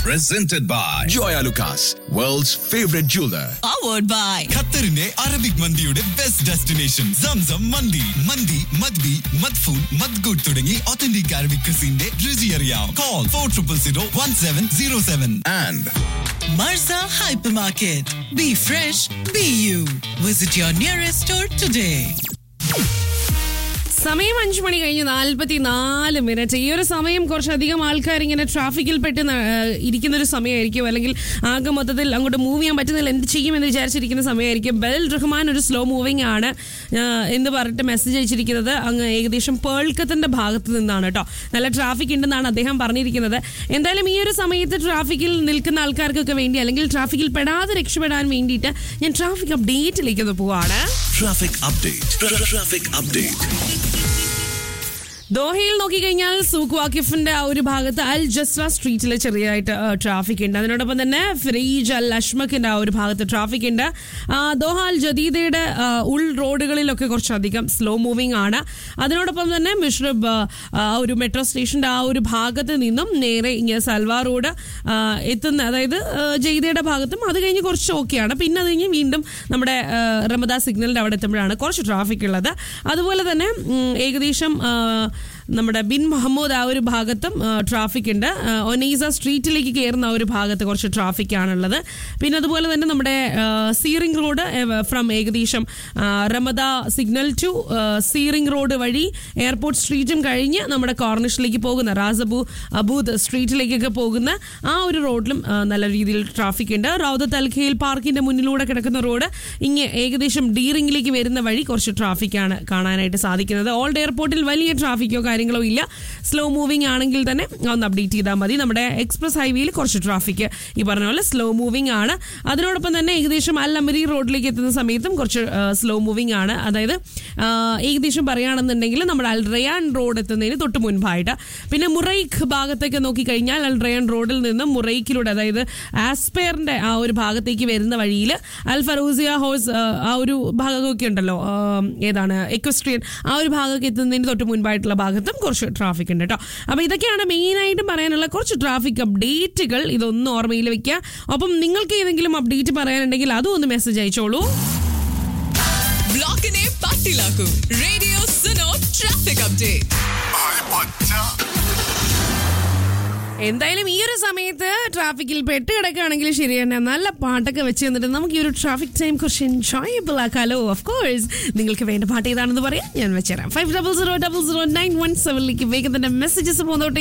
presented by Joya Lucas, world's favorite jeweler. powered by ഖത്തറിന്റെ Arabic മന്തിയുടെ best destination Zamzam മന്തി മന്തി മദ്ബി മദ്ഫൂൺ മദ്ഗുഡ് തുടങ്ങി ഒത്തന്റിക് അറബിക് ക്രിസിന്റെ രുചി അറിയാം call four triple zero one seven zero seven And Marza Hypermarket. Be fresh, be you. Visit your nearest store today. സമയം അഞ്ചു മണി കഴിഞ്ഞ് നാൽപ്പത്തി നാല് മിനിറ്റ് ഈ ഒരു സമയം കുറച്ചധികം ആൾക്കാർ ഇങ്ങനെ ട്രാഫിക്കിൽ പെട്ട് ന- ഏഹ് ഇരിക്കുന്ന ഒരു സമയമായിരിക്കും അല്ലെങ്കിൽ ആകെ മൊത്തത്തിൽ അങ്ങോട്ട് മൂവ് ചെയ്യാൻ പറ്റുന്നില്ല എന്ത് ചെയ്യുമെന്ന് വിചാരിച്ചിരിക്കുന്ന സമയമായിരിക്കും ബെൽ റഹ്മാൻ ഒരു സ്ലോ മൂവിംഗ് ആണ് ഏഹ് എന്ന് പറഞ്ഞിട്ട് മെസ്സേജ് അയച്ചിരിക്കുന്നത് അങ്ങ് ഏകദേശം പേൾക്കത്തിന്റെ ഭാഗത്ത് നിന്നാണ് കേട്ടോ നല്ല ട്രാഫിക് ഉണ്ടെന്നാണ് അദ്ദേഹം പറഞ്ഞിരിക്കുന്നത് എന്തായാലും ഈ ഒരു സമയത്ത് ട്രാഫിക്കിൽ നിൽക്കുന്ന ആൾക്കാർക്കൊക്കെ വേണ്ടി അല്ലെങ്കിൽ ട്രാഫിക്കിൽ പെടാതെ രക്ഷപ്പെടാൻ വേണ്ടിയിട്ട് ഞാൻ ട്രാഫിക് അപ്ഡേറ്റിലേക്ക് ഒന്ന് പോവാണ് traffic update. Tra- Traffic update. ദോഹയിൽ നോക്കിക്കഴിഞ്ഞാൽ സൂഖ് വാക്കിഫിന്റെ ആ ഒരു ഭാഗത്ത് അൽ ജസ്ര സ്ട്രീറ്റിൽ ചെറിയതായിട്ട് ട്രാഫിക് ഉണ്ട് അതിനോടൊപ്പം തന്നെ ഫിറീജ് അൽ അഷ്മക്കിന്റെ ആ ഒരു ഭാഗത്ത് ട്രാഫിക് ഉണ്ട് ആ, ദോഹ അൽ ജദീദയുടെ ആ, ഉൾ റോഡുകളിലൊക്കെ കുറച്ചധികം സ്ലോ മൂവിംഗ് ആണ് അതിനോടൊപ്പം തന്നെ മിഷ്റബ് ആ, ആ ഒരു മെട്രോ സ്റ്റേഷന്റെ ആ ഒരു ഭാഗത്ത് നിന്നും നേരെ ഇങ്ങനെ സൽവാർ റോഡ് ആ, എത്തുന്ന അതായത് ആ, ജയ്ദയുടെ ഭാഗത്തും അത് കഴിഞ്ഞ് കുറച്ച് ഓക്കെയാണ് പിന്നെ അത് കഴിഞ്ഞ് വീണ്ടും നമ്മുടെ ആ, റമദ സിഗ്നലിന്റെ അവിടെ എത്തുമ്പോഴാണ് കുറച്ച് ട്രാഫിക് ഉള്ളത് അതുപോലെ തന്നെ ഉം, ഏകദേശം ആ, നമ്മുടെ ബിൻ മുഹമ്മദ് ആ ഒരു ഭാഗത്തും ട്രാഫിക് ഉണ്ട് ആ, ഒനീസ സ്ട്രീറ്റിലേക്ക് കയറുന്ന ആ ഒരു ഭാഗത്ത് കുറച്ച് ട്രാഫിക് ആണുള്ളത് പിന്നെ അതുപോലെ തന്നെ നമ്മുടെ ആ, സീറിംഗ് റോഡ് ഫ്രം ഏകദേശം ആ, റമദ സിഗ്നൽ ടു ആ, സീറിംഗ് റോഡ് വഴി എയർപോർട്ട് സ്ട്രീറ്റും കഴിഞ്ഞ് നമ്മുടെ കോർണിഷിലേക്ക് പോകുന്ന റാസബു അബൂദ് സ്ട്രീറ്റിലേക്കൊക്കെ പോകുന്ന ആ ഒരു റോഡിലും ആ, നല്ല രീതിയിൽ ട്രാഫിക് ഉണ്ട് റൗദത്ത് അൽഖയിൽ പാർക്കിന്റെ മുന്നിലൂടെ കിടക്കുന്ന റോഡ് ഇങ്ങ് ഏകദേശം ഡീറിംഗിലേക്ക് വരുന്ന വഴി കുറച്ച് ട്രാഫിക്കാണ് കാണാനായിട്ട് സാധിക്കുന്നത് ഓൾഡ് എയർപോർട്ടിൽ വലിയ ട്രാഫിക്കോ കാര്യങ്ങളോ ഇല്ല സ്ലോ മൂവിംഗ് ആണെങ്കിൽ തന്നെ ഒന്ന് അപ്ഡേറ്റ് ചെയ്താൽ മതി നമ്മുടെ എക്സ്പ്രസ് ഹൈവേയിൽ കുറച്ച് ട്രാഫിക് ഈ പറഞ്ഞ പോലെ സ്ലോ മൂവിംഗ് ആണ് അതിനോടൊപ്പം തന്നെ ഏകദേശം അൽ അമരി റോഡിലേക്ക് എത്തുന്ന സമയത്തും കുറച്ച് സ്ലോ മൂവിംഗ് ആണ് അതായത് ആ, ഏകദേശം പറയുകയാണെന്നുണ്ടെങ്കിൽ നമ്മുടെ അൽ റയാൻ റോഡ് എത്തുന്നതിന് തൊട്ട് മുൻപായിട്ട് പിന്നെ മുറൈഖ് ഭാഗത്തേക്ക് നോക്കിക്കഴിഞ്ഞാൽ അൽ റയാൻ റോഡിൽ നിന്ന് മുറൈക്കിലൂടെ അതായത് ആസ്പെയറിന്റെ ആ ഒരു ഭാഗത്തേക്ക് വരുന്ന വഴിയിൽ അൽ ഫറൂസിയ ഹൗസ് ആ, ആ ഒരു ഭാഗമൊക്കെ ഉണ്ടല്ലോ ആ, ഏതാണ് എക്വസ്ട്രിയൻ ആ ഒരു ഭാഗമൊക്കെ എത്തുന്നതിന് തൊട്ട് മുൻപായിട്ടുള്ള ഭാഗത്തും കുറച്ച് ട്രാഫിക് ഉണ്ട് കേട്ടോ അപ്പോൾ ഇതൊക്കെയാണ് മെയിനായിട്ടും പറയാനുള്ള കുറച്ച് ട്രാഫിക് അപ്ഡേറ്റുകൾ ഇതൊന്നും ഓർമ്മയിൽ വെക്കുക അപ്പം നിങ്ങൾക്ക് ഏതെങ്കിലും അപ്ഡേറ്റ് പറയാനുണ്ടെങ്കിൽ അതും ഒന്ന് മെസ്സേജ് അയച്ചോളൂ ബ്ലോക്കിനെ പട്ടിലാക്കും റേഡിയോ സുനോ ട്രാഫിക് അപ്ഡേറ്റ് എന്തായാലും ഈ ഒരു സമയത്ത് ട്രാഫിക്കിൽ പെട്ട് കിടക്കുകയാണെങ്കിൽ ശരി തന്നെ നല്ല പാട്ടൊക്കെ വെച്ച് തന്നിട്ട് നമുക്ക് ഈ ഒരു ട്രാഫിക് ടൈം കുറച്ച് എൻജോയബിൾ ആക്കാലോ ഓഫ് കോഴ്സ് നിങ്ങൾക്ക് വേണ്ട പാട്ട് ഏതാണെന്ന് പറയാം ഞാൻ വെച്ചുതരാം five double zero double zero nine one സെവനിലേക്ക് വേഗം തന്നെ മെസ്സേജസ് പോന്നോട്ടെ